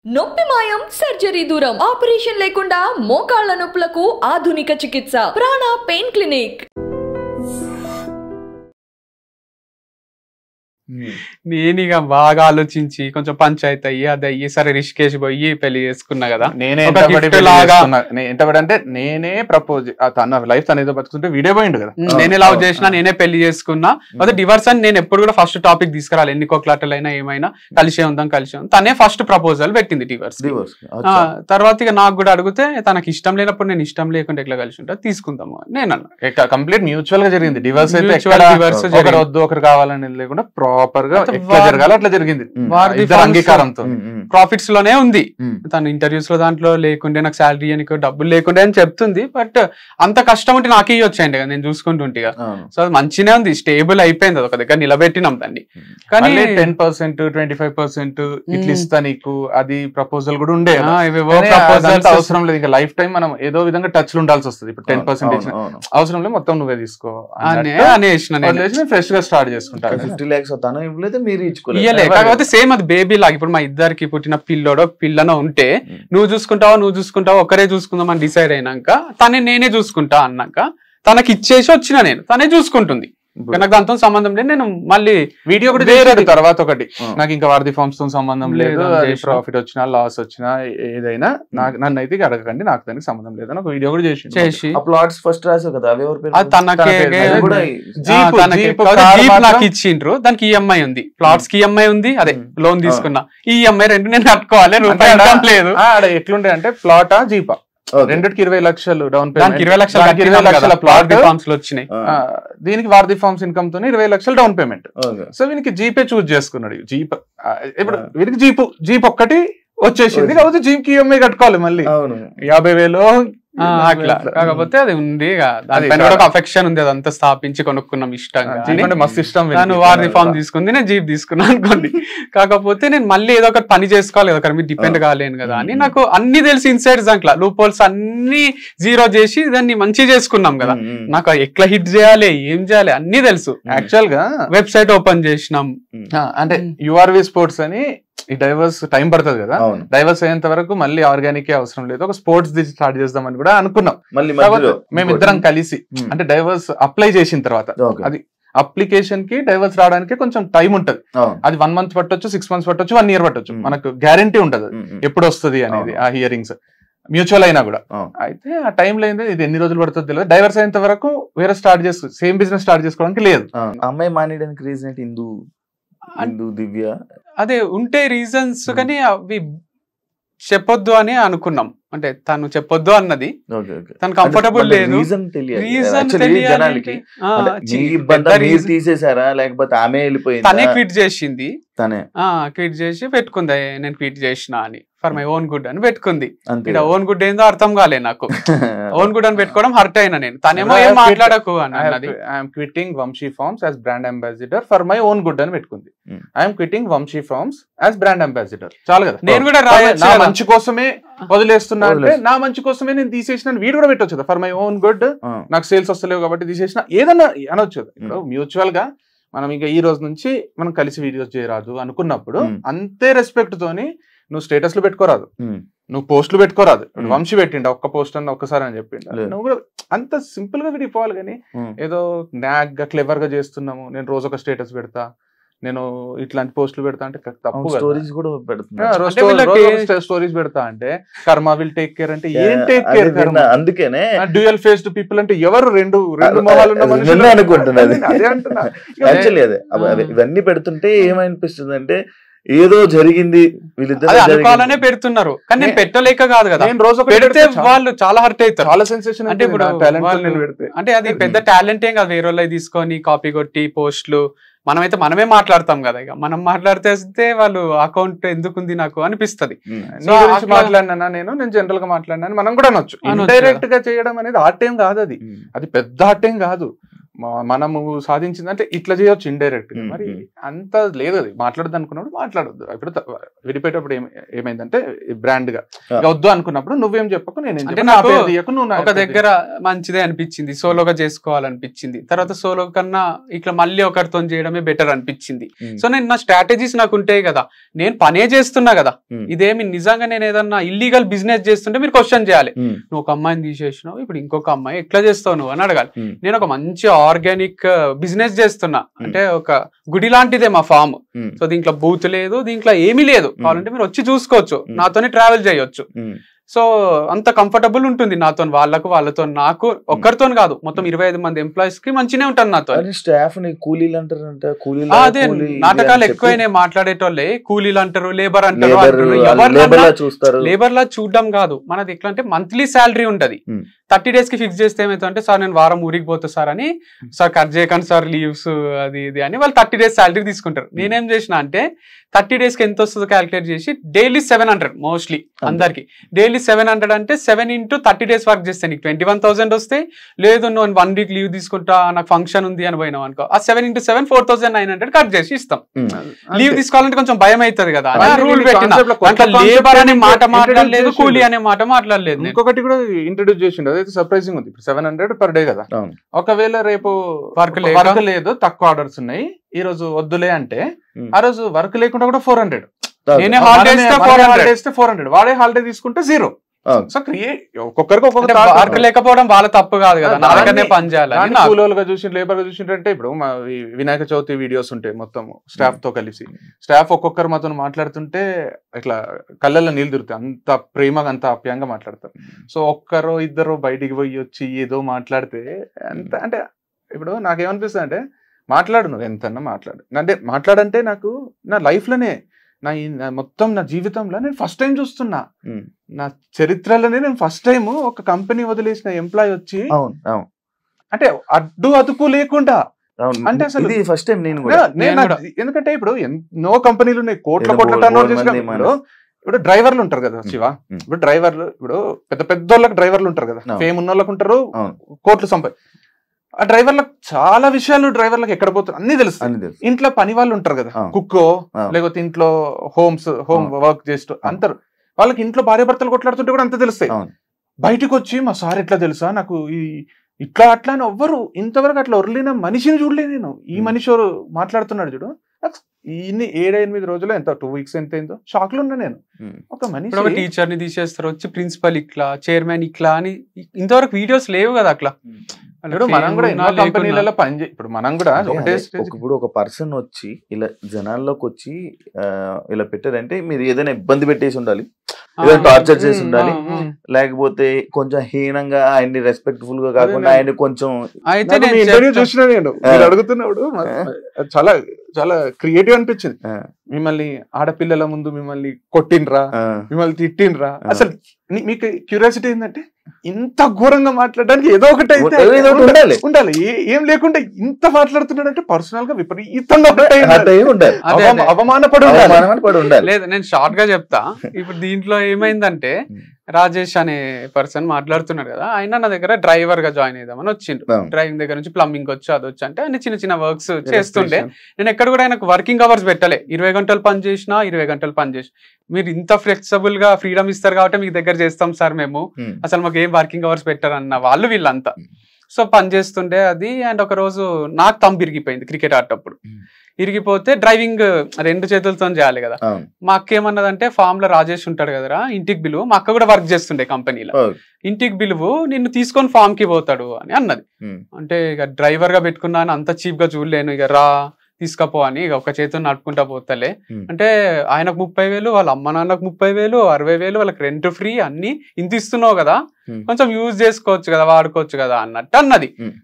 నొప్పి మాయం సర్జరీ దూరం ఆపరేషన్ లేకుండా మోకాళ్ల నొప్పులకు ఆధునిక చికిత్స ప్రాణ పెయిన్ క్లినిక్ నేను ఇక బాగా ఆలోచించి కొంచెం పంచాయతీ అయ్యి అది అయ్యి సరే రిషికేష్ పోయి పెళ్లి చేసుకున్నా కదా నేనే ఒక ఎంతబడి gift పెళ్లి లాగా- చేసుకున్నా. నే- ఎంతబడి అంటే నేనే ప్రపోజ్ తన లైఫ్ తన ఏదో బతుకుతుంటే వీడియో పోయిండు కదా ఉమ్, నేనే లవ్ చేసినా నేనే పెళ్లి చేసుకున్నా అదే డివర్స్ అని నేను ఎప్పుడు కూడా ఫస్ట్ టాపిక్ తీసుకురాలి ఎన్ని కొట్లాటలైనా ఏమైనా కలిసే ఉందాం కలిసే ఉందాం తనే ఫస్ట్ ప్రపోజల్ పెట్టింది డివర్స్ డివోర్స్ తర్వాత ఇక నాకు కూడా అడిగితే తనకి ఇష్టం లేనప్పుడు నేను ఇష్టం లేకుండా ఎట్లా కలిసి ఉంటా తీసుకుందాము అని నేను అన్నా కంప్లీట్ మ్యూచువల్ గా జరిగింది డివర్స్ అయితే Mutual ఎక్కడ divorce ఒకరు జరిగింది. వద్దు ఒకరు కావాలని లేకుండా ప్రాపర్ గా అయితే ఎట్లా వారి- జరగాలో అట్లా జరిగింది వారిది ఇద్దరు false- అంగీకారంతో ప్రాఫిట్స్ లోనే ఉంది తను ఇంటర్వ్యూస్ లో దాంట్లో లేకుండే నాకు శాలరీ అని డబ్బులు లేకుండే అని చెప్తుంది బట్ అంత కష్టం ఉంటే నాకే వచ్చాయండి కదా నేను చూసుకుంటుంటే ఇక. సో అది మంచినే ఉంది స్టేబుల్ అయిపోయింది అది ఒక దగ్గర నిలబెట్టినాం దాన్ని కానీ ten percent twenty five percent ఇట్లా ఉమ్. ఇస్తా నీకు అది ప్రపోజల్ కూడా ఉండే ఆ, ఇవేవో కానీ proposals అదంతా అవసరం లేదు ఇంకా లైఫ్ టైం మనం ఏదో విధంగా టచ్ లో ఉండాల్సి వస్తుంది ఇప్పుడు టెన్ పర్సెంట్ అవసరం లేదు మొత్తం నువ్వే తీసుకో అనే అనేసిన నేను ఫ్రెష్ గా స్టార్ట్ చేసుకుంటాను ఫిఫ్టీ లాక్స్ తను ఇవ్వలేదు మీరు ఇయ్యలే ఇచ్చుకోలేదు కాకపోతే సేమ్ అది బేబీ లాగా ఇప్పుడు మా ఇద్దరికి పుట్టిన పిల్లోడో పిల్లనో ఉంటే Mm. నువ్వు చూసుకుంటావా నువ్వు చూసుకుంటావా ఒకరే చూసుకుందాం అని డిసైడ్ అయినాక తనే నేనే చూసుకుంటా అన్నాక తనకి ఇచ్చేసి వచ్చిన నేను తనే చూసుకుంటుంది ఇక నాకు దాంతో సంబంధం లేదు నేను మళ్ళీ వీడియో కూడా వేరేది. చేసేది తర్వాత ఒకటి ఆ. నాకు ఇంకా వారధి ఫార్మ్స్ తో సంబంధం లేదు లేదు, అది చేసిన. ప్రాఫిట్ వచ్చినా లాస్ వచ్చినా ఏదైనా నాకు నన్ను అయితే ఇక అడగకండి నాకు దానికి సంబంధం లేదు ఒక వీడియో కూడా చేసి చేసి ఆ ప్లాట్స్ ఫస్ట్ రాసావు కదా అవి ఎవరి పేరు అది తనకే తన పేరు అది కూడా జీప్, తనకి జీప్ కాదు, కార్ జీప్ మాత్రం- నాకు ఇచ్చిండ్రు దానికి ఈఎంఐ ఉంది ప్లాట్స్ కి ఈఎంఐ ఉంది అదే Mm. లోన్ తీసుకున్నా ఈ ఈఎంఐ రెండు నేను కట్టుకోవాలి అంటే రూపాయి ఆడ- income లేదు ఆ, ఆడ ఎట్లుండే అంటే ప్లాటా జీపా Okay. రెండిటికి ఇరవై లక్షలు డౌన్ దానికి ఇరవై లక్షలు దానికి ఇరవై కట్టినాం లక్షల కదా, ప్లాట్ ప్లాట్ ఫార్మ్స్ లో వచ్చినాయి ఆ, దీనికి వారధి ఫార్మ్స్ ఇన్కమ్ తో ఇరవై లక్షలు డౌన్ పేమెంట్ okay. సో వీనికి జీపే చూస్ చేసుకున్నాడు జీప్ ఆ, ఇప్పుడు ఆ. వీరికి జీప్ జీప్ ఒక్కటి వచ్చేసింది వచ్చేసింది. కాకపోతే జీప్ కి ఈఎంఐ కట్టుకోవాలి మళ్ళీ అవును యాభై వేలు ఆ, అట్లా కాకపోతే అది ఉంది ఇక దానిపైన చాలా- కూడా ఒక అఫెక్షన్ ఉంది అదంతా స్థాపించి కొనుక్కున్నాం ఇష్టంగా జీప్ అంటే మస్తు ఇష్టం వీనికి. నేను వారి ఫామ్ తీసుకుంది నేను జీప్ తీసుకున్నాను అనుకోండి కాకపోతే నేను మళ్ళీ ఏదో ఒకటి పని చేసుకోవాలి ఏదో ఒకటి మీద డిపెండ్ కాలేను కదా అని నాకు అన్ని తెలిసి ఇన్సైడ్ దాంట్లో లూప్ హోల్స్ అన్ని జీరో చేసి దాన్ని మంచి చేసుకున్నాం కదా ఉమ్, ఉమ్. నాకు ఎట్లా హిట్ చేయాలి ఏం చేయాలి అన్ని తెలుసు యాక్చువల్ గా వెబ్సైట్ ఓపెన్ చేసినాం ఆ, అంటే యుఆర్వి స్పోర్ట్స్ అని ఈ డైవర్స్ టైం పడుతుంది కదా అవును డైవర్స్ అయ్యేంత వరకు మళ్ళీ ఆర్గానిక్ అవసరం లేదు ఒక స్పోర్ట్స్ ది స్టార్ట్ చేద్దామని కూడా అనుకున్నాం మళ్ళీ కాకపోతే మధ్యలో మేమిద్దరం కలిసి ఉమ్. అంటే డైవర్స్ అప్లై చేసిన తర్వాత Okay. అది అప్లికేషన్ కి డైవర్స్ రావడానికి కొంచెం టైం ఉంటది అవును అది వన్ మంత్ పట్టొచ్చు సిక్స్ మంత్స్ పట్టొచ్చు వన్ ఇయర్ పట్టొచ్చు ఉమ్. మనకు గ్యారంటీ ఉంటది ఉమ్, ఉమ్. ఎప్పుడు వస్తుంది అనేది అవును. ఆ హియరింగ్స్ మ్యూచువల్ అయినా కూడా అవును. అయితే ఆ టైం లేదు ఇది ఎన్ని రోజులు పడుతుందో తెలియదు డైవర్స్ అయినంత వరకు వేరే స్టార్ట్ చేసుకో సేమ్ బిజినెస్ స్టార్ట్ చేసుకోవడానికి లేదు అవును. ఆ అమ్మాయి మానేయడానికి రీజన్ ఏంటి హిందూ హిందూ దివ్య అదే ఉంటే రీజన్స్ కానీ అవి చెప్పొద్దు అని అనుకున్నాం అంటే తను చెప్పొద్దు అన్నది ఓకే ఓకే తను కంఫర్టబుల్ లేదు రీజన్ తెలియదు రీజన్ Actually జనాలకి అంటే మీ ఇబ్బంది మీరు తీసేసారా లేకపోతే ఆమె వెళ్ళిపోయింది తనే క్విట్ చేసింది తనే ఆ క్విట్ చేసి పెట్టుకుంది నేను క్విట్ చేసిన అని ఫర్ మై ఓన్ గుడ్ అని పెట్టుకుంది అంతే ఇక్కడ ఓన్ గుడ్ ఏందో అర్థం కాలే నాకు ఓన్ గుడ్ అని పెట్టుకోవడం హర్ట్ అయినా నేను తనేమో ఏం మాట్లాడకు అని అన్నది I'm quitting Vamshi farms as brand ambassador for my own good అని పెట్టుకుంది Hmm. I'm quitting Vamshi farms as brand ambassador చాలు కదా నేను కూడా నా రాయొచ్చు కదా. మంచి కోసమే వదిలేస్తున్నా అంటే వదిలేస్తా. నా మంచి కోసమే నేను తీసేసిన వీడు కూడా పెట్టొచ్చు ఫర్ మై ఓన్ గుడ్ ఆ, నాకు సేల్స్ వస్తలేవు కాబట్టి తీసేసిన ఏదన్నా అనొచ్చు ఇప్పుడు మ్యూచువల్ గా మనం ఇంకా ఈ రోజు నుంచి మనం కలిసి వీడియోస్ చేయరాదు అనుకున్నప్పుడు Hmm. అంతే రెస్పెక్ట్ తోని నువ్వు స్టేటస్లు పెట్టుకోరాదు ఉమ్, నువ్వు పోస్టులు పెట్టుకోరాదు ఇప్పుడు Hmm. వంశీ పెట్టిండ ఒక్క పోస్ట్ అన్న ఒక్కసారి అని చెప్పిండ లేదు. నువ్వు కూడా అంత సింపుల్ గా విడిపోవాలి కానీ ఉమ్. ఏదో నాగ్ గా క్లెవర్ గా చేస్తున్నాము నేను రోజు ఒక స్టేటస్ పెడతా నేను ఇట్లాంటి పోస్టులు పెడతా అంటే తప్పు అవును, కదా. స్టోరీస్ కూడా ఆ, పెడుతున్నారు రోజు అంటే రోజు వీళ్ళకి- ఒక స్టే- స్టోరీస్ పెడతా అంటే కర్మ విల్ టేక్ కేర్ అంటే ఏం Yeah, టేక్ అదే కేర్ విన్నా. కర్మ అందుకేనే డ్యూయల్ ఫేస్డ్ పీపుల్ అంటే ఎవరు రెండు రెండు అదే- మొహాలు ఉన్న అదే మనుషులు నిన్నే అనుకుంటున్నా అది. అదే అంటున్నా యాక్చువల్లీ అదే అవ- అవి- ఇవన్నీ పెడుతుంటే ఏమనిపిస్తుంది అంటే ఏదో జరిగింది వీళ్ళిద్దరు అది జరిగింది. అనుకోవాలనే పెడుతున్నారు కానీ నేను నే- పెట్టలేక కాదు కదా నేను రోజు ఒకటి పెడితే పెడితే చాలా- వాళ్ళు చాలా హర్ట్ అవుతారు చాలా సెన్సేషన్ అంటే ఇప్పుడు టాలెంట్ వాళ్ళు- నేను పెడితే అంటే అది పెద్ద టాలెంట్ ఏం కాదు వేరే వాళ్ళవి తీసుకొని కాపీ కొట్టి పోస్టులు మనమైతే మనమే మాట్లాడతాం కదా ఇక మనం మాట్లాడితే వాళ్ళు అకౌంట్ ఎందుకుంది నాకు అనిపిస్తది ఉమ్. నీ సో గురించి అట్లా- మాట్లాడినా నేను నేను జనరల్ గా మాట్లాడినాను మనం కూడా అనొచ్చు అనొచ్చు ఇండైరెక్ట్ గా చేయడం అనేది ఆర్ట్ ఏం కాదు అది ఉమ్. అది పెద్ద ఆర్ట్ ఏం కాదు మ- మనము సాధించింది అంటే ఇట్లా చేయొచ్చు ఇండైరెక్ట్ ఉమ్, మరి ఉమ్. అంత లేదు అది మాట్లాడద్దు అనుకున్నప్పుడు మాట్లాడొద్దు ఇప్పుడు త- విడిపోయేటప్పుడు ఏమి ఏమైందంటే బ్రాండ్ గా ఆ. ఇక వద్దు అనుకున్నప్పుడు నువ్వేం చెప్పకు నేను అంటే నాకు నువ్వు నా ఒక పేరు దగ్గర మంచిదే అనిపించింది సోలోగా చేసుకోవాలనిపించింది తర్వాత సోలో కన్నా ఇట్లా మళ్ళీ ఒకరితో చేయడమే బెటర్ అనిపించింది ఉమ్. సో నేను నా స్ట్రాటజీస్ నాకు ఉంటాయి కదా నేను పనే చేస్తున్నా కదా ఉమ్. ఇదేమి నిజంగా నేను ఏదన్నా ఇల్లీగల్ బిజినెస్ చేస్తుంటే మీరు క్వశ్చన్ చేయాలి ఉమ్. నువ్వు ఒక అమ్మాయిని తీసేసినావు ఇప్పుడు ఇంకొక అమ్మాయి ఎట్లా చేస్తావు నువ్వు అని అడగాలి ఉమ్. నేను ఒక మంచి ఆర్గానిక్ బిజినెస్ చేస్తున్నా అంటే ఒక గుడి లాంటిదే మా ఫామ్ ఉమ్. సో దీంట్లో బూత్ లేదు దీంట్లో ఏమీ లేదు కావాలంటే మీరు వచ్చి చూసుకోవచ్చు Hmm. నాతోనే ట్రావెల్ చేయొచ్చు ఉమ్. సో అంత కంఫర్టబుల్ ఉంటుంది నాతో వాళ్ళకు వాళ్ళతో నాకు ఒక్కరితో కాదు మొత్తం ఇరవై ఐదు మంది ఎంప్లాయీస్ కి మంచినే ఉంటాను నాతో అరే స్టాఫ్ ని కూలీలు అంటారంట కూలీలు ఆ, అదే నాటకాలు ఎక్కువైనా మాట్లాడేటోళ్ళే కూలీలు అంటారు లేబర్ అంటారు లేబర్ అంటారు. లేబర్ ఎవరినన్నా లా చూస్తారు లేబర్ లా చూడడం కాదు మనది ఎట్లా అంటే మంత్లీ శాలరీ ఉంటది Hmm. థర్టీ డేస్ కి ఫిక్స్ చేస్తే ఏమైతే అంటే సార్ నేను వారం ఊరికి పోతా సార్ అని సార్ కట్ చేయకండి సార్ లీవ్స్ అది ఇది అని వాళ్ళు థర్టీ డేస్ శాలరీ తీసుకుంటారు నేనేం చేసిన అంటే థర్టీ డేస్ కి ఎంత వస్తుందో క్యాలిక్యులేట్ చేసి డైలీ సెవెన్ హండ్రెడ్ మోస్ట్లీ అందరికి డైలీ సెవెన్ హండ్రెడ్ అంటే seven into thirty days work చేస్తే నీకు ట్వంటీ వన్ థౌసండ్ వస్తే లేదు నువ్వు వన్ వీక్ లీవ్ తీసుకుంటా నాకు ఫంక్షన్ ఉంది అని పోయినావు అనుకో ఆ seven into seven four thousand nine hundred cut చేసి ఇస్తాం లీవ్ తీసుకోవాలంటే కొంచెం భయం అవుతుంది కదా అంటే రూల్ దీని పెట్టిన concept లో కొత్త దాంట్లో concept లేబర్ అనే మాట introduce మాట్లాడలేదు చేసిండు. కూలీ అనే మాట మాట్లాడలేదు నేను. ఇంకొకటి కూడా ఇంట్రడ్యూస్ చేసిండు అదైతే సర్ప్రైజింగ్ ఉంది ఇప్పుడు సెవెన్ హండ్రెడ్ పర్ డే కదా అవును. ఒకవేళ రేపు Work లేక? వర్క్ లేదు తక్కువ ఆర్డర్స్ ఉన్నాయి ఈ రోజు వద్దులే అంటే Hmm. ఆ రోజు వర్క్ లేకుండా కూడా ఫోర్ హండ్రెడ్ నేనే హాలిడే ఇస్తే ఫోర్ హండ్రెడ్ హాలిడే ఇస్తే ఫోర్ హండ్రెడ్ వాడే హాలిడే తీసుకుంటే జీరో అవును. సో క్రియేట్ ఒక్కొక్కరికి ఒక్కొక్క అంటే thought వర్క్ ఉంటుంది. లేకపోవడం వాళ్ళ తప్పు కాదు కదా నా దాన్ని- దగ్గరనే పని చేయాలని దాన్ని నాకు. కూలోలుగా చూసి లేబర్ గా చూసింటే ఇప్పుడు మా ఈ వినాయక చవితి వీడియోస్ ఉంటాయి మొత్తం స్టాఫ్ తో కలిసి స్టాఫ్ ఒక్కొక్కరు మాతో మాట్లాడుతుంటే ఇట్లా కళ్ళల్లో నీళ్ళు తిరుగుతాయి అంత ప్రేమగా అంత ఆప్యాయంగా మాట్లాడతారు సో ఒక్కరో ఇద్దరు బయటికి పోయి వచ్చి ఏదో మాట్లాడితే అంత అంటే ఇప్పుడు నాకేమనిపిస్తుంది అంటే మాట్లాడు నువ్వు ఎంతన్నా మాట్లాడు అంటే మాట్లాడంటే నాకు నా లైఫ్ లోనే నా ఈ నా మొత్తం నా జీవితంలో నేను ఫస్ట్ టైం చూస్తున్నా ఉమ్. నా చరిత్రలోనే నేను ఫస్ట్ టైం ఒక కంపెనీ వదిలేసిన ఎంప్లాయ్ వచ్చి అవును అవును అంటే అడ్డు అదుపు లేకుండా అవును అంటే అసలు- ఇది ఫస్ట్ టైం నేను కూడా నేను నేను నా- కూడా. ఎందుకంటే ఇప్పుడు ఎన్నో కంపెనీలు ఉన్నాయి కోట్ల ఏదో కోట్ల బోల్- టర్న్ బోల్ చేసిన మంది ఇప్పుడు ఇప్పుడు డ్రైవర్లు ఉంటారు కదా శివ ఉమ్. ఇప్పుడు డ్రైవర్లు ఇప్పుడు పెద్ద పెద్ద వాళ్ళకి డ్రైవర్లు ఉంటారు కదా అవును. ఫేమ్ ఉన్న వాళ్ళకి ఉంటారు అవును. కోట్లు సంపా ఆ డ్రైవర్లకు చాలా విషయాలు డ్రైవర్లకు ఎక్కడ పోతారు అన్ని తెలుస్తాయి అని తెలుసు ఇంట్లో పని వాళ్ళు ఉంటారు కదా అవును. కుక్కో అవును. లేకపోతే ఇంట్లో హోమ్స్ హోమ్ వర్క్ చేస్తూ అంటారు వాళ్ళకి ఇంట్లో భార్య భర్తలు కొట్లాడుతుంటే కూడా అంత తెలుస్తాయి అవును. బయటకు వచ్చి మా సార్ ఎట్లా తెలుసా నాకు ఈ ఇట్లా అట్లా అని ఎవ్వరు ఇంతవరకు అట్లా ఒరలిన మనిషిని చూడలేదు నేను ఈ Hmm. మనిషి ఎవరు మాట్లాడుతున్నాడు చూడు నాకు ఇన్ని ఏడు ఎనిమిది రోజులు ఎంత టూ వీక్స్ ఎంత అయిందో షాక్ లో ఉన్నా నేను ఉమ్. ఒక ఇప్పుడు ఒక మనిషి టీచర్ ని తీసేస్తారు వచ్చి ప్రిన్సిపల్ ఇట్లా చైర్మన్ ఇట్లా అని ఇంతవరకు వీడియోస్ లేవు కదా అట్లా ఇప్పుడు మనం కూడా ఎన్నో ఉన్నా లేకున్నా. కంపెనీలలో పని చే ఇప్పుడు మనం కూడా అదే, ఒకటే అదే. స్టేజ్ ఒక- ఇప్పుడు ఒక పర్సన్ వచ్చి ఇలా జనాల్లోకి వచ్చి ఆ, ఇలా పెట్టారంటే మీరు ఏదైనా ఇబ్బంది పెట్టేసి ఉండాలి ఆ, ఏదైనా టార్చర్ చేసి ఉమ్, ఉండాలి ఆ, ఆ. లేకపోతే కొంచెం హీనంగా ఆయన్ని రెస్పెక్ట్ఫుల్ గా కాకుండా అదే, ఆయన కొంచెం అయితే నాకు నేను మీ ఇంటర్వ్యూ చెప్తా. చూసిన నేను ఆ. మీరు అడుగుతున్నప్పుడు మ- ఆ. చాలా చాలా క్రియేటివ్ అనిపించింది ఆ, మిమ్మల్ని ఆడపిల్లల ముందు మిమ్మల్ని కొట్టిండ్రా ఆ, మిమ్మల్ని తిట్టిండ్రా ఆ. అసలు నీ- మీకు క్యూరియాసిటీ ఏంటంటే ఇంత ఘోరంగా మాట్లాడడానికి ఏదో ఒకటి అయితే ఏదో ఒకటి ఉండాలి. ఉండాలి ఏ- ఏం లేకుండా ఇంత మాట్లాడుతున్నాడంటే పర్సనల్ గా విపరీతంగా hurt అయి హర్ట్ ఉండాలి. అయి ఉండాలి అదే, అవమ- అదే. అవమానపడి ఉండాలి అవమానమని పడి ఉండాలి లేదు నేను షార్ట్ గా చెప్తా ఇప్పుడు దీంట్లో ఏమైందంటే రాజేష్ అనే పర్సన్ మాట్లాడుతున్నాడు కదా ఆయన నా దగ్గర డ్రైవర్ గా జాయిన్ అయిదామని వచ్చిండు అవును. డ్రైవింగ్ దగ్గర నుంచి ప్లంబింగ్ వచ్చి అది వచ్చి అంటే అన్ని చిన్న చిన్న వర్క్స్ చేస్తుండే నేను ఎక్కడ కూడా ఆయనకు వర్కింగ్ అవర్స్ పెట్టలే ఇరవై గంటలు పని చేసినా ఇరవై గంటలు పని చేసిన మీరు ఇంత ఫ్లెక్సిబుల్ గా ఫ్రీడమ్ ఇస్తారు కాబట్టి మీకు దగ్గర చేస్తాం సార్ మేము ఉమ్. అసలు మాకు ఏం వర్కింగ్ అవర్స్ పెట్టారు అన్న వాళ్ళు వీళ్ళంతా సో పని చేస్తుండే అది అండ్ ఒక రోజు నాకు తంబు ఇరిగిపోయింది క్రికెట్ ఆడేటప్పుడు Hmm. ఇరిగిపోతే డ్రైవింగ్ రెండు చేతులతో చేయాలి కదా అవును. మా అక్క ఏమన్నదంటే ఫామ్ లో రాజేష్ ఉంటాడు కదరా ఇంటికి బిలువు మా అక్క కూడా వర్క్ చేస్తుండే కంపెనీలో ఓకే. ఇంటికి బిలువు నిన్ను తీసుకొని ఫామ్ కి పోతాడు అని అన్నది ఉమ్. అంటే ఇక డ్రైవర్ గా పెట్టుకున్నాను అంత చీప్ గా చూడలేను ఇక రా తీసుకపో అని ఇక ఒక చేతితో నడుపుకుంటా పోతలే ఉమ్. అంటే ఆయనకు ముప్పై వేలు వాళ్ళ అమ్మ నాన్నకు ముప్పై వేలు అరవై వేలు వాళ్ళకి రెంట్ ఫ్రీ అన్ని ఇంత ఇస్తున్నావు కదా ఉమ్. కొంచెం యూజ్ చేసుకోవచ్చు కదా వాడుకోవచ్చు కదా అన్నట్టు అన్నది ఉమ్.